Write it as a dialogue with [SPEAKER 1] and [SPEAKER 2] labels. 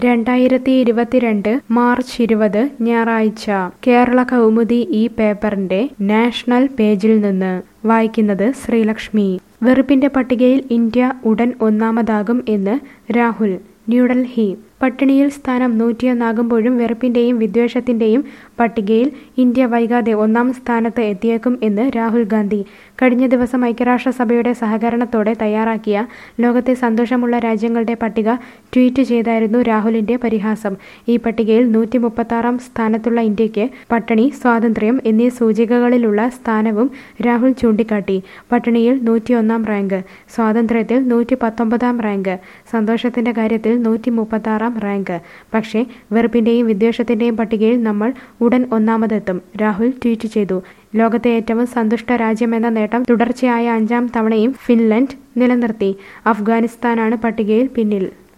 [SPEAKER 1] രണ്ടായിരത്തി ഇരുപത്തിരണ്ട് മാർച്ച് ഇരുപത് ഞായറാഴ്ച കേരള കൗമുദി ഈ പേപ്പറിന്റെ നാഷണൽ പേജിൽ നിന്ന് വായിക്കുന്നത് ശ്രീലക്ഷ്മി വെറുപ്പിന്റെ പട്ടികയിൽ ഇന്ത്യ ഉടൻ ഒന്നാമതാകും എന്ന് രാഹുൽ ന്യൂഡൽഹി പട്ടിണിയിൽ സ്ഥാനം നൂറ്റിയൊന്നാകുമ്പോഴും വെറുപ്പിന്റെയും വിദ്വേഷത്തിന്റെയും പട്ടികയിൽ ഇന്ത്യ വൈകാതെ ഒന്നാം സ്ഥാനത്ത് എത്തിയേക്കും എന്ന് രാഹുൽ ഗാന്ധി കഴിഞ്ഞ ദിവസം ഐക്യരാഷ്ട്രസഭയുടെ സഹകരണത്തോടെ തയ്യാറാക്കിയ ലോകത്തെ സന്തോഷമുള്ള രാജ്യങ്ങളുടെ പട്ടിക ട്വീറ്റ് ചെയ്തായിരുന്നു രാഹുലിന്റെ പരിഹാസം ഈ പട്ടികയിൽ നൂറ്റി മുപ്പത്താറാം സ്ഥാനത്തുള്ള ഇന്ത്യക്ക് പട്ടിണി സ്വാതന്ത്ര്യം എന്നീ സൂചികകളിലുള്ള സ്ഥാനവും രാഹുൽ ചൂണ്ടിക്കാട്ടി പട്ടിണിയിൽ നൂറ്റിയൊന്നാം റാങ്ക് സ്വാതന്ത്ര്യത്തിൽ നൂറ്റി പത്തൊമ്പതാം റാങ്ക് സന്തോഷത്തിന്റെ കാര്യത്തിൽ നൂറ്റി മുപ്പത്താറാം റാങ്ക് പക്ഷേ വെറുപ്പിന്റെയും വിദ്വേഷത്തിന്റെയും പട്ടികയിൽ നമ്മൾ ഉടൻ ഒന്നാമതെത്തും രാഹുൽ ട്വീറ്റ് ചെയ്തു ലോകത്തെ ഏറ്റവും സന്തുഷ്ട രാജ്യമെന്ന നേട്ടം തുടർച്ചയായ അഞ്ചാം തവണയും ഫിൻലൻഡ് നിലനിർത്തി അഫ്ഗാനിസ്ഥാനാണ് പട്ടികയിൽ പിന്നിൽ